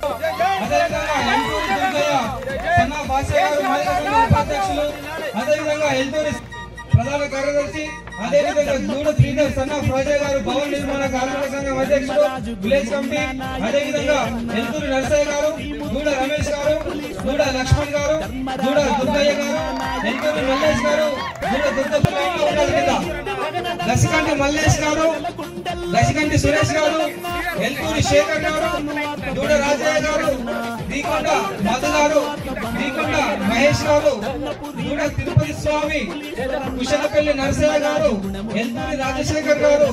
అదేవిధంగా ఎంటూరి దుర్గయ్య సన్నా భాషయ్య గారు మాదిగ సంఘం ఉపాధ్యక్షులు అదేవిధంగా ఎంటూరి ప్రధాన కార్యదర్శి అదేవిధంగా దూడ శ్రీధర్ సన్న ప్రజయ్ గారు భవన నిర్మాణ కార్మిక సంఘం అధ్యక్షుడు విలేజ్ కమిటీ అదేవిధంగా ఎంతూరి నరసయ్య గారు దూడ రమేష్ గారు దూడ లక్ష్మణ్ గారు దూడ దుర్గయ్య గారు ఎంతూరి మల్లేష్ గారు దూడ దుర్గ దశకంటి మల్లేష్ గారు దశకంటి సురేష్ గారు ఎల్తూరి శేఖర్ గారు దూడ రాజయ్య గారు దీకొండ మధు గారు దీకొండ మహేష్ గారు దూడ తిరుపతి స్వామి కుశలపల్లి నరసయ్య గారు ఎల్తూరి రాజశేఖర్ గారు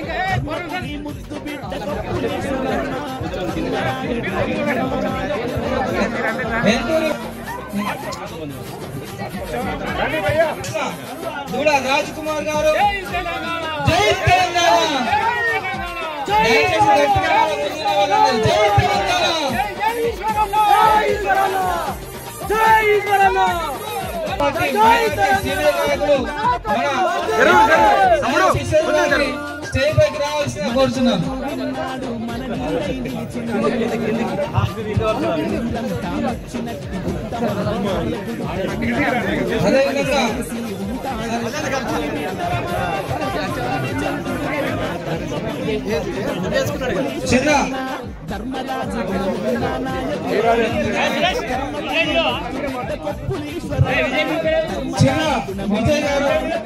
ఎల్తూరి దూడ రాజ్ కుమార్ గారు జై తెలంగాణ దయచేసి గట్టిగా ముందున్న వాళ్ళందరూ జై తెలంగాణ పార్టీ భారతీయ సీనియర్ నాయకుడు మన కిషోర్ గారిని స్టేజ్ పైకి రావాల్సిన కోరుతున్నాను అదేవిధంగా చిన్న చిన్న విజయ్ గారు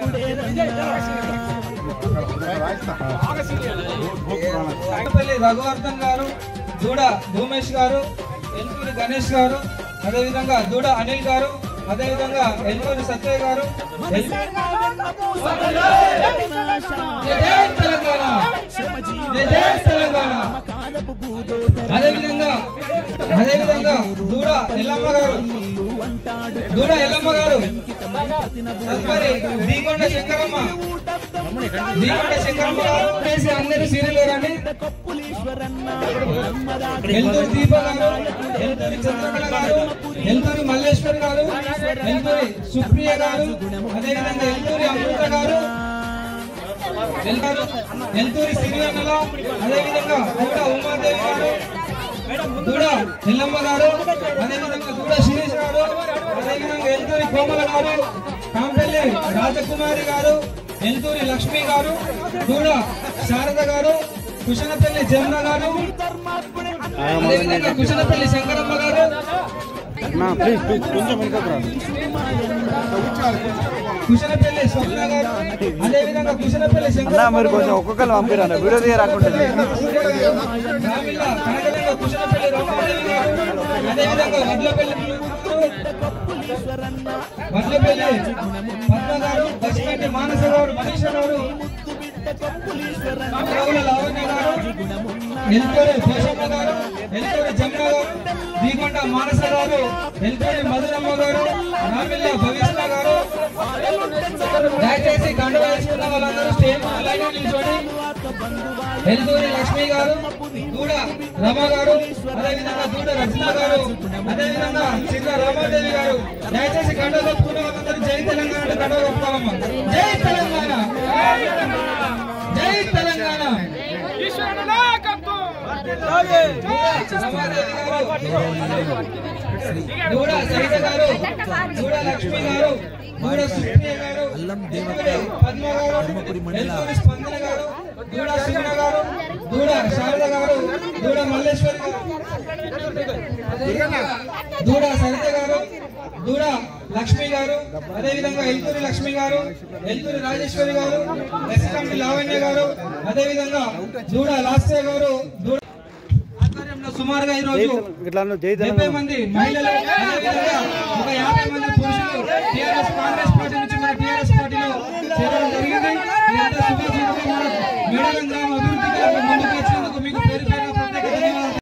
తాడపల్లి రఘువర్ధన్ గారు దూడ భూమేష్ గారు ఎల్కూరి గణేష్ గారు అదేవిధంగా దూడ అనిల్ గారు అదేవిధంగా ఎల్కూరి సత్యయ్య గారు ఎల్- జై జై తెలంగాణ జై జై తెలంగాణ అదేవిధంగా అదేవిధంగా దూడ ఎల్లమ్మ గారు దూడ ఎల్లమ్మ గారు తదుపరి దీకొండ శంకరమ్మ దీకొండ శంకరమ్మ గారు చేసి అందరూ సీరియల్ రండి ఎల్తూరి దీప గారు ఎల్తూరి చంద్రకళ గారు ఎల్తూరి మల్లేశ్వరి గారు ఎల్తూరి సుప్రియ గారు అదేవిధంగా ఎల్తూరి అమృత గారు ఎల్తూరు ఎల్తూరి సిరివెన్నెల అదేవిధంగా దూడ ఉమాదేవి గారు దూడ ఎల్లమ్మ గారు అదేవిధంగా దూడ శిరీష్ గారు అదేవిధంగా ఎల్తూరి కోమల గారు కాంపల్లి రాజకుమారి గారు ఎల్తూరి లక్ష్మి గారు దూడ శారద గారు కుషనపల్లి జమున గారు అదేవిధంగా కుషనపల్లి శంకరమ్మ గారు కుషనపల్లి స్వప్న గారు అదేవిధంగా కుషనపల్లి అన్నా శంకరమ్మ మీరు కొంచెం గారు ఒక్కొక్కరు పంపిరన్న వీడియో తీయ రాకుండా రామిల్ల కనకలింగ కుశలపల్లి రమాదేవి గారు, అదేవిధంగా వడ్లపల్లి వడ్లపల్లి పద్మ గారు దశకంటి మానస గారు మనీష గారు రావుల లావణ్య గారు ఎల్తూరి పోషమ్మ గారు ఎల్తూరి జమున గారు దీకొండ మానస గారు ఎల్తూరి మధురమ్మ గారు రామిల్ల భవిష్ణ గారు దయచేసి గంట వేసుకున్న వాళ్ళందరూ స్టేజ్ మీద లైన్లో నిల్చోండి ఎల్దూరి లక్ష్మి గారు దూడ రమ గారు అదేవిధంగా దూడ రచన గారు అదేవిధంగా చిన్న రామాదేవి గారు దయచేసి గంట కప్పుకున్న వాళ్ళందరూ జై తెలంగాణ అంటే గంట కప్పుకోవాలమ్మా జై తెలంగాణ జై తెలంగాణ రమాదేవి గారు దూడ సరిత గారు దూడ లక్ష్మి గారు దూడ సుప్రియ గారు పద్మ గారు ఎల్తూరి స్పందన గారు దూడ సుమన గారు దూడ శారద గారు దూడ మల్లేశ్వరి గారు దూడ సరిత గారు దూడ లక్ష్మి గారు అదేవిధంగా ఎల్తూరి లక్ష్మి గారు ఎల్తూరి రాజేశ్వరి గారు ఎస్కంటి లావణ్య గారు అదేవిధంగా దూడ లాస్య గారు దూడ ఆధ్వర్యంలో సుమారుగా ఈ రోజు ఇట్లా జై డెబ్బై మంది మహిళలు అదేవిధంగా ఒక యాభై మంది పురుషులు టీఆర్ఎస్ కాంగ్రెస్